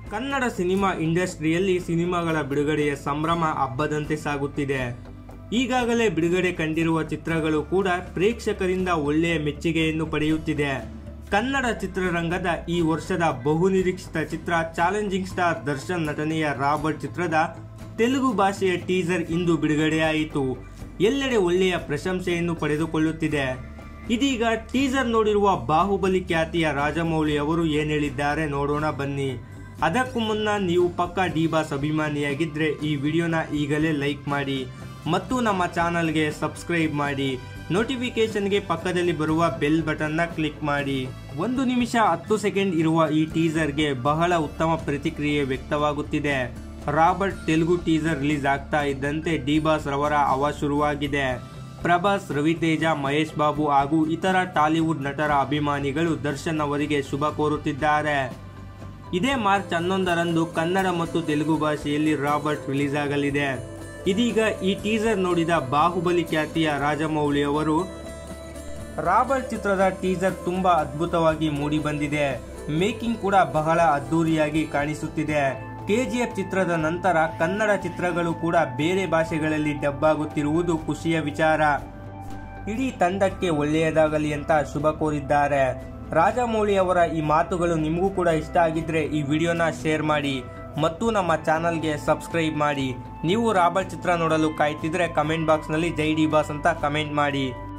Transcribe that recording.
Kannada cinema ಇಂಡಸ್ಟ್ರಿಯಲ್ಲಿ ಸಿನಿಮಾಗಳ ಬಿಡುಗಡೆಯ ಸಂಭ್ರಮ ಹಬ್ಬದಂತೆ ಸಾಗುತ್ತಿದೆ ಈಗಾಗಲೇ ಬಿಡುಗಡೆ ಕಂಡಿರುವ ಚಿತ್ರಗಳು ಕೂಡ ಪ್ರೇಕ್ಷಕರಿಂದ ಒಳ್ಳೆಯ ಮೆಚ್ಚುಗೆಯನ್ನು ಪಡೆಯುತ್ತಿದೆ ಕನ್ನಡ ಚಿತ್ರರಂಗದ ಈ ವರ್ಷದ ಬಹುನಿರೀಕ್ಷಿತ ಚಿತ್ರ ಚಾಲೆಂಜಿಂಗ್ ಸ್ಟಾರ್ ದರ್ಶನ್ ನಟನೆಯ ರಾಬರ್ಟ್ ಚಿತ್ರದ ತೆಲುಗು ಭಾಷೆಯ ಟೀಸರ್ ಇಂದು ಬಿಡುಗಡೆಯಾಯಿತು ಎಲ್ಲೆಡೆ ಒಳ್ಳೆಯ ಪ್ರಶಂಸೆಯನ್ನು ಪಡೆದುಕೊಳ್ಳುತ್ತಿದೆ ಇದೀಗ ಟೀಸರ್ ನೋಡಿರುವ ಬಾಹುಬಲಿ ಖ್ಯಾತಿಯ ರಾಜಮೌಳಿ ಅವರು ಏನ್ ಹೇಳಿದ್ದಾರೆ ನೋಡೋಣ ಬನ್ನಿ ಅದಕ್ಕೂ ಮುನ್ನ ನೀವು ಪಕ್ಕ ಡಿಬಾಸ್ ಅಭಿಮಾನಿಯಾಗಿದ್ರೆ ಈ ವಿಡಿಯೋನ ಈಗಲೇ ಲೈಕ್ ಮಾಡಿ ಮತ್ತು ನಮ್ಮ ಚಾನಲ್ಗೆ ಸಬ್ಸ್ಕ್ರೈಬ್ ಮಾಡಿ ನೋಟಿಫಿಕೇಶನ್ಗೆ ಪಕ್ಕದಲ್ಲಿ ಬರುವ ಬೆಲ್ ಬಟನ್ನ ಕ್ಲಿಕ್ ಮಾಡಿ ಒಂದು ನಿಮಿಷ ಹತ್ತು ಸೆಕೆಂಡ್ ಇರುವ ಈ ಟೀಸರ್ಗೆ ಬಹಳ ಉತ್ತಮ ಪ್ರತಿಕ್ರಿಯೆ ವ್ಯಕ್ತವಾಗುತ್ತಿದೆ ರಾಬರ್ಟ್ ತೆಲುಗು ಟೀಸರ್ ರಿಲೀಸ್ ಆಗ್ತಾ ಇದ್ದಂತೆ ಡಿಬಾಸ್ ರವರ ಹವಾ ಶುರುವಾಗಿದೆ ಪ್ರಭಾಸ್ ರವಿತೇಜ ಮಹೇಶ್ ಬಾಬು ಹಾಗೂ ಇತರ ಟಾಲಿವುಡ್ ನಟರ ಅಭಿಮಾನಿಗಳು ದರ್ಶನ್ ಅವರಿಗೆ ಶುಭ ಕೋರುತ್ತಿದ್ದಾರೆ ಇದೇ ಮಾರ್ಚ್ ಹನ್ನೊಂದರಂದು ಕನ್ನಡ ಮತ್ತು ತೆಲುಗು ಭಾಷೆಯಲ್ಲಿ ರಾಬರ್ಟ್ ರಿಲೀಸ್ ಆಗಲಿದೆ ಇದೀಗ ಈ ಟೀಸರ್ ನೋಡಿದ ಬಾಹುಬಲಿ ಖ್ಯಾತಿಯ ರಾಜಮೌಳಿ ಅವರು ರಾಬರ್ಟ್ ಚಿತ್ರದ ಟೀಸರ್ ತುಂಬಾ ಅದ್ಭುತವಾಗಿ ಮೂಡಿ ಬಂದಿದೆ ಮೇಕಿಂಗ್ ಕೂಡ ಬಹಳ ಅದ್ದೂರಿಯಾಗಿ ಕಾಣಿಸುತ್ತಿದೆ ಕೆಜಿಎಫ್ ಚಿತ್ರದ ನಂತರ ಕನ್ನಡ ಚಿತ್ರಗಳು ಕೂಡ ಬೇರೆ ಭಾಷೆಗಳಲ್ಲಿ ಡಬ್ ಆಗುತ್ತಿರುವುದು ಖುಷಿಯ ವಿಚಾರ ಇಡೀ ತಂಡಕ್ಕೆ ಒಳ್ಳೆಯದಾಗಲಿ ಅಂತ ಶುಭ ಕೋರಿದ್ದಾರೆ ರಾಜಮೌಳಿ ಅವರ ಈ ಮಾತುಗಳು ನಿಮಗೂ ಕೂಡ ಇಷ್ಟ ಆಗಿದ್ರೆ ಈ ವಿಡಿಯೋನ ಶೇರ್ ಮಾಡಿ ಮತ್ತು ನಮ್ಮ ಚಾನಲ್ಗೆ ಸಬ್ಸ್ಕ್ರೈಬ್ ಮಾಡಿ ನೀವು ರಾಬರ್ಟ್ ಚಿತ್ರ ನೋಡಲು ಕಾಯ್ತಿದ್ರೆ ಕಮೆಂಟ್ ಬಾಕ್ಸ್ನಲ್ಲಿ ಜೈ ಡಿ ಬಾಸ್ ಅಂತ ಕಮೆಂಟ್ ಮಾಡಿ